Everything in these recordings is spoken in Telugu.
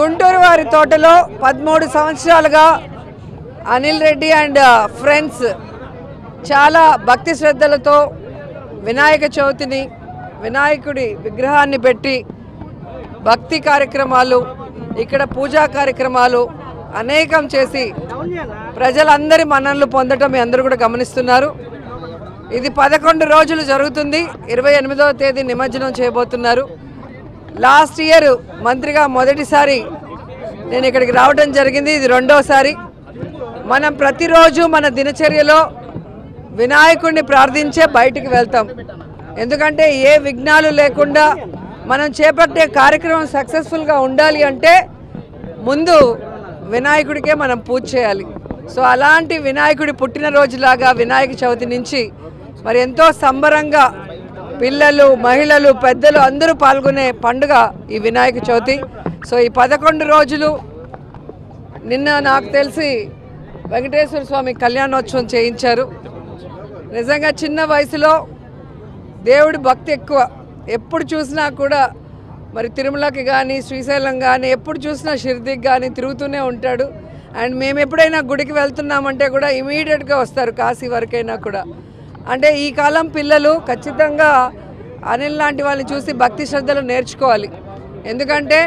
గుంటూరు వారి తోటలో పదమూడు సంవత్సరాలుగా అనిల్ రెడ్డి అండ్ ఫ్రెండ్స్ చాలా భక్తి శ్రద్ధలతో వినాయక చవితిని వినాయకుడి విగ్రహాన్ని పెట్టి భక్తి కార్యక్రమాలు ఇక్కడ పూజా కార్యక్రమాలు అనేకం చేసి ప్రజలందరి మన్ననలు పొందటం మీ అందరూ కూడా గమనిస్తున్నారు ఇది పదకొండు రోజులు జరుగుతుంది ఇరవై ఎనిమిదవ తేదీ నిమజ్జనం చేయబోతున్నారు లాస్ట్ ఇయర్ మంత్రిగా మొదటిసారి నేను ఇక్కడికి రావడం జరిగింది ఇది రెండోసారి మనం ప్రతిరోజు మన దినచర్యలో వినాయకుడిని ప్రార్థించే బయటికి వెళ్తాం ఎందుకంటే ఏ విఘ్నాలు లేకుండా మనం చేపట్టే కార్యక్రమం సక్సెస్ఫుల్గా ఉండాలి అంటే ముందు వినాయకుడికే మనం పూజ చేయాలి సో అలాంటి వినాయకుడి పుట్టినరోజులాగా వినాయక చవితి నుంచి మరి ఎంతో సంబరంగా పిల్లలు మహిళలు పెద్దలు అందరూ పాల్గొనే పండుగ ఈ వినాయక చవితి సో ఈ పదకొండు రోజులు నిన్న నాకు తెలిసి వెంకటేశ్వర స్వామి కళ్యాణోత్సవం చేయించారు నిజంగా చిన్న వయసులో దేవుడి భక్తి ఎక్కువ ఎప్పుడు చూసినా కూడా మరి తిరుమలకి కానీ శ్రీశైలం కానీ ఎప్పుడు చూసినా షిర్దికి కానీ తిరుగుతూనే ఉంటాడు అండ్ మేము ఎప్పుడైనా గుడికి వెళ్తున్నామంటే కూడా ఇమీడియట్గా వస్తారు కాశీ వరకైనా కూడా అంటే ఈ కాలం పిల్లలు ఖచ్చితంగా అనిల్ లాంటి వాళ్ళని చూసి భక్తి శ్రద్ధలు నేర్చుకోవాలి ఎందుకంటే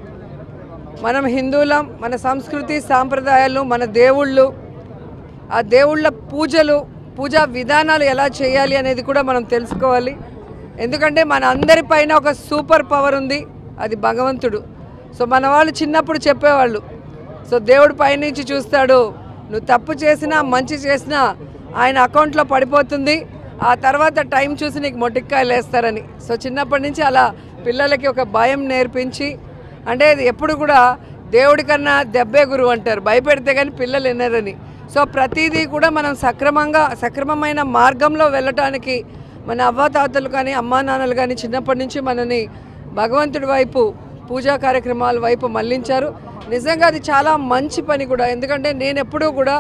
మనం హిందువులం మన సంస్కృతి సాంప్రదాయాలు మన దేవుళ్ళు ఆ దేవుళ్ళ పూజలు పూజా విధానాలు ఎలా చేయాలి అనేది కూడా మనం తెలుసుకోవాలి ఎందుకంటే మన అందరిపైన ఒక సూపర్ పవర్ ఉంది అది భగవంతుడు సో మన వాళ్ళు చిన్నప్పుడు చెప్పేవాళ్ళు సో దేవుడు పైనుంచి చూస్తాడు నువ్వు తప్పు చేసినా మంచి చేసినా ఆయన అకౌంట్లో పడిపోతుంది ఆ తర్వాత టైం చూసి నీకు మొటిక్కాయలు వేస్తారని సో చిన్నప్పటి నుంచి అలా పిల్లలకి ఒక భయం నేర్పించి అంటే ఇది ఎప్పుడు కూడా దేవుడి కన్నా దెబ్బే గురువు అంటారు భయపెడితే కానీ పిల్లలు వినరని సో ప్రతిదీ కూడా మనం సక్రమంగా సక్రమమైన మార్గంలో వెళ్ళటానికి మన అవ్వాతాతలు కానీ అమ్మా నాన్నలు కానీ చిన్నప్పటి నుంచి మనని భగవంతుడి వైపు పూజా కార్యక్రమాల వైపు మళ్ళించారు నిజంగా అది చాలా మంచి పని కూడా ఎందుకంటే నేను ఎప్పుడూ కూడా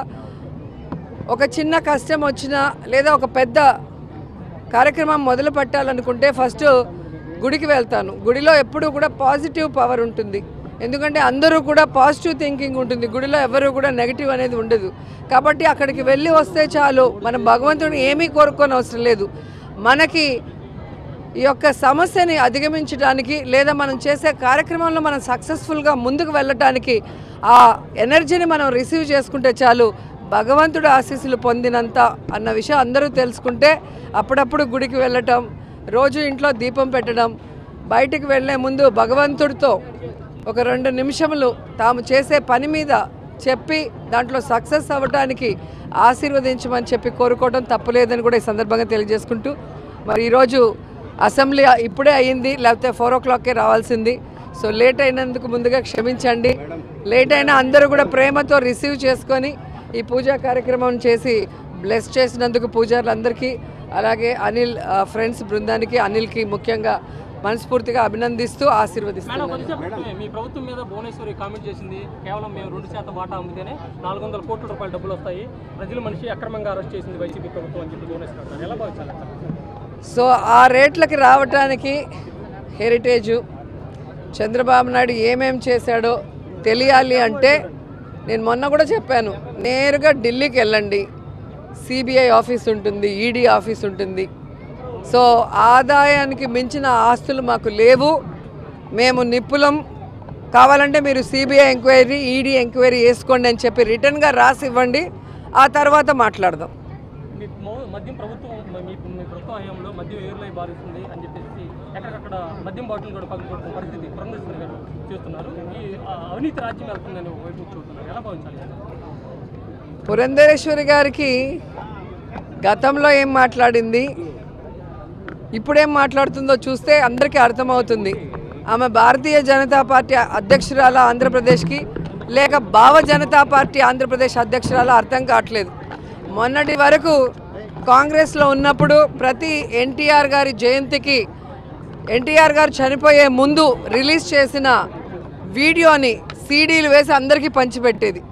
ఒక చిన్న కష్టం వచ్చినా లేదా ఒక పెద్ద కార్యక్రమం మొదలు పెట్టాలనుకుంటే ఫస్ట్ గుడికి వెళ్తాను గుడిలో ఎప్పుడూ కూడా పాజిటివ్ పవర్ ఉంటుంది ఎందుకంటే అందరూ కూడా పాజిటివ్ థింకింగ్ ఉంటుంది గుడిలో ఎవరు కూడా నెగిటివ్ అనేది ఉండదు కాబట్టి అక్కడికి వెళ్ళి వస్తే చాలు మనం భగవంతుడిని ఏమీ కోరుకోని అవసరం లేదు మనకి ఈ యొక్క సమస్యని అధిగమించడానికి లేదా మనం చేసే కార్యక్రమంలో మనం సక్సెస్ఫుల్గా ముందుకు వెళ్ళటానికి ఆ ఎనర్జీని మనం రిసీవ్ చేసుకుంటే చాలు భగవంతుడు ఆశీస్సులు పొందినంత అన్న విషయం అందరూ తెలుసుకుంటే అప్పుడప్పుడు గుడికి వెళ్ళటం రోజు ఇంట్లో దీపం పెట్టడం బయటికి వెళ్ళే ముందు భగవంతుడితో ఒక రెండు నిమిషములు తాము చేసే పని మీద చెప్పి దాంట్లో సక్సెస్ అవ్వడానికి ఆశీర్వదించమని చెప్పి కోరుకోవడం తప్పులేదని కూడా ఈ సందర్భంగా తెలియజేసుకుంటూ మరి ఈరోజు అసెంబ్లీ ఇప్పుడే అయ్యింది లేకపోతే ఫోర్ ఓ క్లాక్కే రావాల్సింది సో లేట్ అయినందుకు ముందుగా క్షమించండి లేట్ అయినా అందరూ కూడా ప్రేమతో రిసీవ్ చేసుకొని ఈ పూజా కార్యక్రమం చేసి బ్లెస్ చేసినందుకు పూజారులందరికీ అలాగే అనిల్ ఆ, ఫ్రెండ్స్ బృందానికి అనిల్కి ముఖ్యంగా మనస్ఫూర్తిగా అభినందిస్తూ మేడం ఆశీర్వదిస్తున్నాను కొద్దిసేపు మీ ప్రభుత్వం మీద భువనేశ్వరి కామెంట్ చేసింది కేవలం మేము రెండు శాతం వాటా అమ్మితేనే నాలుగు వందల కోట్ల రూపాయల డబ్బులు వస్తాయి ప్రజలు మనిషి అక్రమంగా అరెస్ట్ చేసింది వైసీపీ ప్రభుత్వం అని చెప్పి భువనేశ్వర్ అంటారు ఎలా భావించాలి సో ఆ రేట్లకి రావటానికి హెరిటేజు చంద్రబాబు నాయుడు ఏమేం చేశాడో తెలియాలి అంటే నేను మొన్న కూడా చెప్పాను నేరుగా ఢిల్లీకి వెళ్ళండి సిబిఐ ఆఫీస్ ఉంటుంది ఈడీ ఆఫీస్ ఉంటుంది సో ఆదాయానికి మించిన ఆస్తులు మాకు లేవు మేము నిపులం కావాలంటే మీరు సిబిఐ ఎంక్వైరీ ఈడీ ఎంక్వైరీ వేసుకోండి అని చెప్పి రిటర్న్గా రాసి ఇవ్వండి ఆ తర్వాత మాట్లాడదాం మీ మో- మద్యం ప్రభుత్వం మీ మీ ప్రభుత్వ హయాంలో మద్యం ఏరులై బాధిస్తుంది అని చెప్పేసి ఎక్కడికక్కడ మద్యం బాటిల్ కూడా పక్కన పరిస్థితి పురంధేశ్వరి గారు చూస్తున్నారు ఈ ఆ, అవినీతి రాజ్యం వెళ్తుందని వైపు చూస్తున్నారు ఎలా భావించాలి పురంధరేశ్వరి గారికి గతంలో ఏం మాట్లాడింది ఇప్పుడేం మాట్లాడుతుందో చూస్తే అందరికీ అర్థమవుతుంది ఆమె భారతీయ జనతా పార్టీ అధ్యక్షురాల ఆంధ్రప్రదేశ్కి లేక భావ జనతా పార్టీ ఆంధ్రప్రదేశ్ అధ్యక్షురాల అర్థం కావట్లేదు మొన్నటి వరకు కాంగ్రెస్లో ఉన్నప్పుడు ప్రతి ఎన్టీఆర్ గారి జయంతికి ఎన్టీఆర్ గారు చనిపోయే ముందు రిలీజ్ చేసిన వీడియోని సీడీలు వేసి అందరికీ పంచిపెట్టేది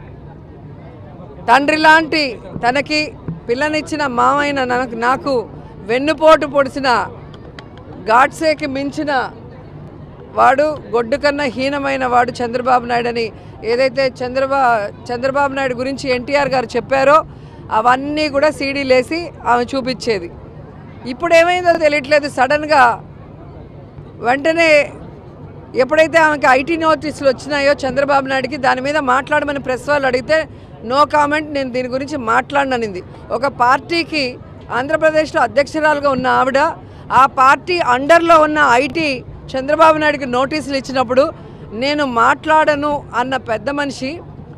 తండ్రి లాంటి తనకి పిల్లనిచ్చిన మామైన నాకు నాకు వెన్నుపోటు పొడిచిన గాడ్సేకి మించిన వాడు గొడ్డు కన్నా హీనమైన వాడు చంద్రబాబు నాయుడు అని ఏదైతే చంద్రబా చంద్రబాబు నాయుడు గురించి ఎన్టీఆర్ గారు చెప్పారో అవన్నీ కూడా సీడీలేసి ఆమె చూపించేది ఇప్పుడు ఏమైందో తెలియట్లేదు సడన్గా వెంటనే ఎప్పుడైతే ఆమెకి ఐటీ నోటీసులు వచ్చినాయో చంద్రబాబు నాయుడుకి దాని మీద మాట్లాడమని ప్రెస్ వాళ్ళు అడిగితే నో కామెంట్ నేను దీని గురించి మాట్లాడననింది ఒక పార్టీకి ఆంధ్రప్రదేశ్లో అధ్యక్షురాలుగా ఉన్న ఆవిడ ఆ పార్టీ అండర్లో ఉన్న ఐటీ చంద్రబాబు నాయుడుకి నోటీసులు ఇచ్చినప్పుడు నేను మాట్లాడను అన్న పెద్ద మనిషి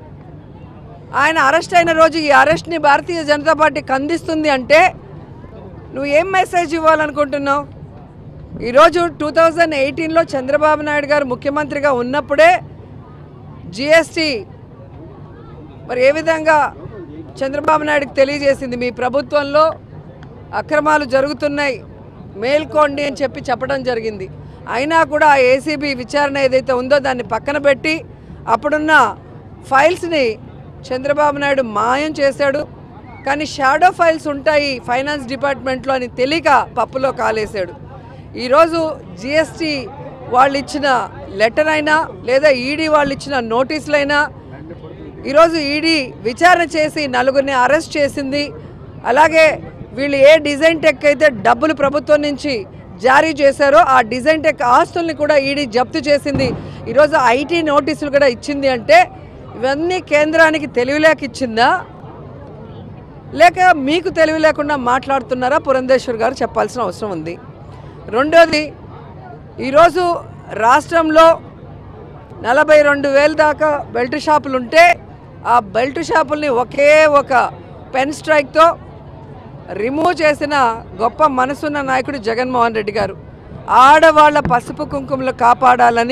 ఆయన అరెస్ట్ అయిన రోజు ఈ అరెస్ట్ని భారతీయ జనతా పార్టీ ఖండిస్తుంది అంటే నువ్వు ఏం మెసేజ్ ఇవ్వాలనుకుంటున్నావు ఈరోజు టూ థౌజండ్ ఎయిటీన్లో చంద్రబాబు నాయుడు గారు ముఖ్యమంత్రిగా ఉన్నప్పుడే జిఎస్టీ మరి ఏ విధంగా చంద్రబాబు నాయుడుకి తెలియజేసింది మీ ప్రభుత్వంలో అక్రమాలు జరుగుతున్నాయి మేల్కోండి అని చెప్పి చెప్పడం జరిగింది అయినా కూడా ఆ ఏసీబీ విచారణ ఏదైతే ఉందో దాన్ని పక్కన పెట్టి అప్పుడున్న ఫైల్స్ని చంద్రబాబు నాయుడు మాయం చేశాడు కానీ షాడో ఫైల్స్ ఉంటాయి ఫైనాన్స్ డిపార్ట్మెంట్లో అని తెలియక పప్పులో కాలేశాడు ఈరోజు జిఎస్టీ వాళ్ళు ఇచ్చిన లెటర్ అయినా లేదా ఈడీ వాళ్ళు ఇచ్చిన నోటీసులైనా ఈరోజు ఈడీ విచారణ చేసి నలుగురిని అరెస్ట్ చేసింది అలాగే వీళ్ళు ఏ డిజైన్ టెక్ అయితే డబ్బులు ప్రభుత్వం నుంచి జారీ చేశారో ఆ డిజైన్ టెక్ ఆస్తుల్ని కూడా ఈడీ జప్తు చేసింది ఈరోజు ఐటీ నోటీసులు కూడా ఇచ్చింది అంటే ఇవన్నీ కేంద్రానికి తెలివిలేక ఇచ్చిందా లేక మీకు తెలివి లేకుండా మాట్లాడుతున్నారా పురంధేశ్వర్ గారు చెప్పాల్సిన అవసరం ఉంది రెండోది ఈరోజు రాష్ట్రంలో నలభై రెండు వేల దాకా బెల్ట్ షాపులు ఉంటే ఆ బెల్ట్ షాపుల్ని ఒకే ఒక పెన్ స్ట్రైక్తో రిమూవ్ చేసిన గొప్ప మనసున్న నాయకుడు జగన్మోహన్ రెడ్డి గారు ఆడవాళ్ళ పసుపు కుంకుమలు కాపాడాలని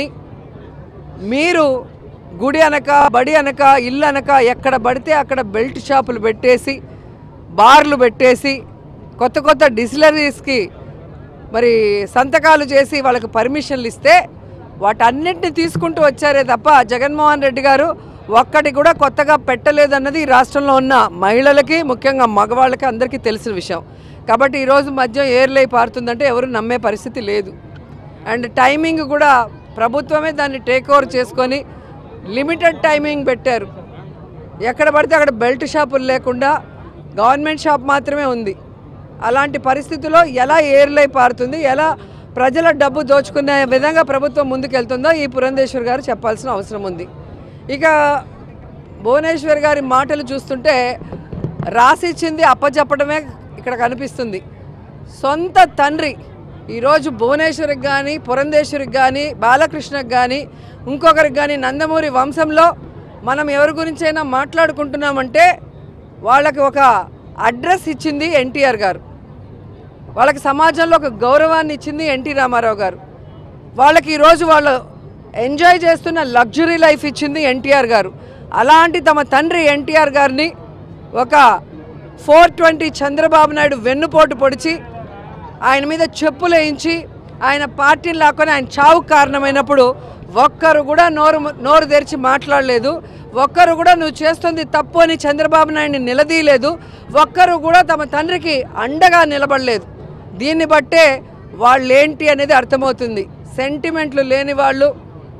మీరు గుడి అనక బడి అనక ఇల్లు అనక ఎక్కడ పడితే అక్కడ బెల్ట్ షాపులు పెట్టేసి బార్లు పెట్టేసి కొత్త కొత్త డిస్టిలరీస్కి మరి సంతకాలు చేసి వాళ్ళకి పర్మిషన్లు ఇస్తే వాటన్నిటిని తీసుకుంటూ వచ్చారే తప్ప జగన్మోహన్ రెడ్డి గారు ఒక్కటి కూడా కొత్తగా పెట్టలేదన్నది ఈ రాష్ట్రంలో ఉన్న మహిళలకి ముఖ్యంగా మగవాళ్ళకి అందరికీ తెలిసిన విషయం కాబట్టి ఈరోజు మద్యం ఏర్లై పారుతుందంటే ఎవరు నమ్మే పరిస్థితి లేదు అండ్ టైమింగ్ కూడా ప్రభుత్వమే దాన్ని టేక్ ఓవర్ చేసుకొని లిమిటెడ్ టైమింగ్ పెట్టారు ఎక్కడ పడితే అక్కడ బెల్ట్ షాపులు లేకుండా గవర్నమెంట్ షాప్ మాత్రమే ఉంది అలాంటి పరిస్థితుల్లో ఎలా ఏర్లై పారుతుంది ఎలా ప్రజల డబ్బు దోచుకునే విధంగా ప్రభుత్వం ముందుకెళ్తుందో ఈ పురంధేశ్వర్ గారు చెప్పాల్సిన అవసరం ఉంది ఇక భువనేశ్వర్ గారి మాటలు చూస్తుంటే రాసిచ్చింది అప్పచెప్పడమే ఇక్కడ కనిపిస్తుంది సొంత తండ్రి ఈరోజు భువనేశ్వరికి కానీ పురంధేశ్వరికి కానీ బాలకృష్ణకి కానీ ఇంకొకరికి కానీ నందమూరి వంశంలో మనం ఎవరి గురించైనా మాట్లాడుకుంటున్నామంటే వాళ్ళకి ఒక అడ్రస్ ఇచ్చింది ఎన్టీఆర్ గారు వాళ్ళకి సమాజంలో ఒక గౌరవాన్ని ఇచ్చింది ఎన్టీ రామారావు గారు వాళ్ళకి ఈరోజు వాళ్ళు ఎంజాయ్ చేస్తున్న లగ్జరీ లైఫ్ ఇచ్చింది ఎన్టీఆర్ గారు అలాంటి తమ తండ్రి ఎన్టీఆర్ గారిని ఒక ఫోర్ ట్వంటీ చంద్రబాబు నాయుడు వెన్నుపోటు పొడిచి ఆయన మీద చెప్పులు వేయించి ఆయన పార్టీని లాక్కొని ఆయన చావు కారణమైనప్పుడు ఒక్కరు కూడా నోరు నోరు తెరిచి మాట్లాడలేదు ఒక్కరు కూడా నువ్వు చేస్తుంది తప్పు అని చంద్రబాబు నాయుడిని నిలదీయలేదు ఒక్కరు కూడా తమ తండ్రికి అండగా నిలబడలేదు దీన్ని బట్టే వాళ్ళు ఏంటి అనేది అర్థమవుతుంది సెంటిమెంట్లు లేని వాళ్ళు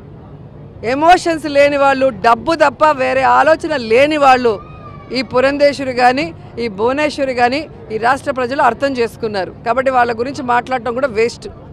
ఎమోషన్స్ లేని వాళ్ళు డబ్బు తప్ప వేరే ఆలోచన లేని వాళ్ళు ఈ పురంధేశ్వరి కానీ ఈ భువనేశ్వరి కానీ ఈ రాష్ట్ర ప్రజలు అర్థం చేసుకున్నారు కాబట్టి వాళ్ళ గురించి మాట్లాడటం కూడా వేస్ట్